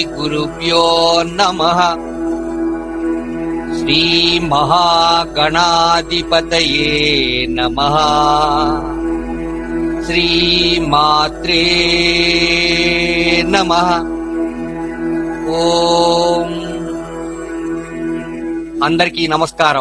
श्रीगुरुभ्यो नमः श्रीमहागणाधिपतये नमः श्रीमात्रे नमः ఓం అందరికీ నమస్కారం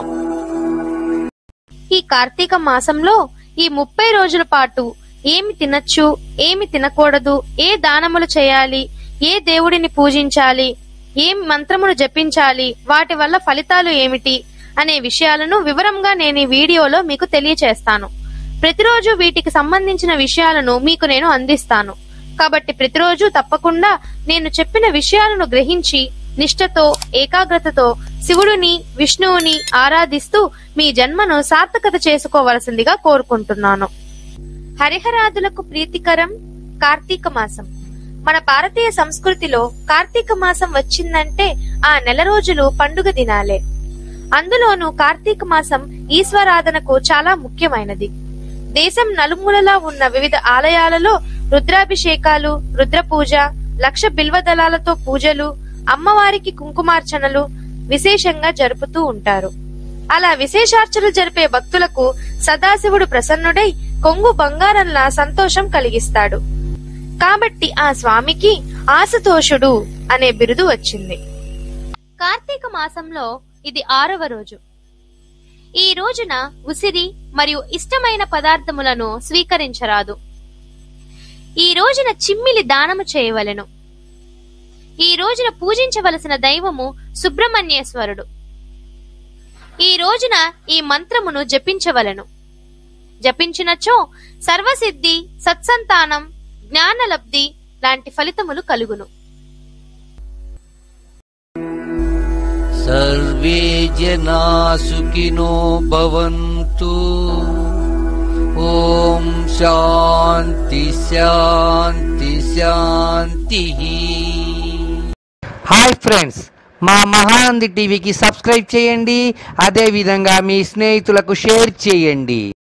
ఈ కార్తీక మాసంలో ఈ ముప్పై రోజుల పాటు ఏమి తినచ్చు ఏమి తినకూడదు ఏ దానములు చేయాలి ఏ దేవుడిని పూజించాలి ఏం మంత్రములు జపించాలి వాటి వల్ల ఫలితాలు ఏమిటి అనే విషయాలను వివరంగా నేను ఈ వీడియోలో మీకు తెలియచేస్తాను ప్రతిరోజు వీటికి సంబంధించిన విషయాలను మీకు నేను అందిస్తాను కాబట్టి ప్రతిరోజు తప్పకుండా నేను చెప్పిన విషయాలను గ్రహించి నిష్ఠతో ఏకాగ్రతతో శివుడిని విష్ణువుని ఆరాధిస్తూ మీ జన్మను సార్థకత చేసుకోవలసిందిగా కోరుకుంటున్నాను హరిహరాదులకు ప్రీతికరం కార్తీక మాసం మన భారతీయ సంస్కృతిలో కార్తీక మాసం వచ్చిందంటే ఆ నెల రోజులు పండుగ దినాలే అందులోనూ కార్తీక మాసం ఈశ్వరాధనకు చాలా ముఖ్యమైనది దేశం నలుమూలలా ఉన్న వివిధ ఆలయాలలో రుద్రాభిషేకాలు రుద్ర పూజ లక్ష బిల్వదళాలతో పూజలు అమ్మవారికి కుంకుమార్చనలు విశేషంగా జరుపుతూ ఉంటారు అలా విశేషార్చనలు జరిపే భక్తులకు సదాశివుడు ప్రసన్నుడై కొంగు బంగారంలా సంతోషం కలిగిస్తాడు కాబట్టి ఆ స్వామికి ఆశతోషుడు అనే బిరుదు వచ్చింది కార్తీక మాసంలో ఇది ఆరవ రోజు ఈ రోజున ఉసిరి మరియు ఇష్టమైన పదార్థములను స్వీకరించరాదు ఈ రోజున చిమ్మిలి దానము చేయవలెను ఈ రోజున పూజించవలసిన దైవము సుబ్రహ్మణ్యేశ్వరుడు ఈ రోజున ఈ మంత్రమును జపించవలెను జపించినచో సర్వసిద్ధి సత్సంతానం జ్ఞానలబ్ధి లాంటి ఫలితములు కలుగును सर्वे जना सुखिनो भवन्तु ॐ शान्ति शान्ति शान्तिः హాయ్ ఫ్రెండ్స్ మా మహానంది టీవీకి సబ్స్క్రైబ్ చేయండి అదేవిధంగా మీ స్నేహితులకు షేర్ చేయండి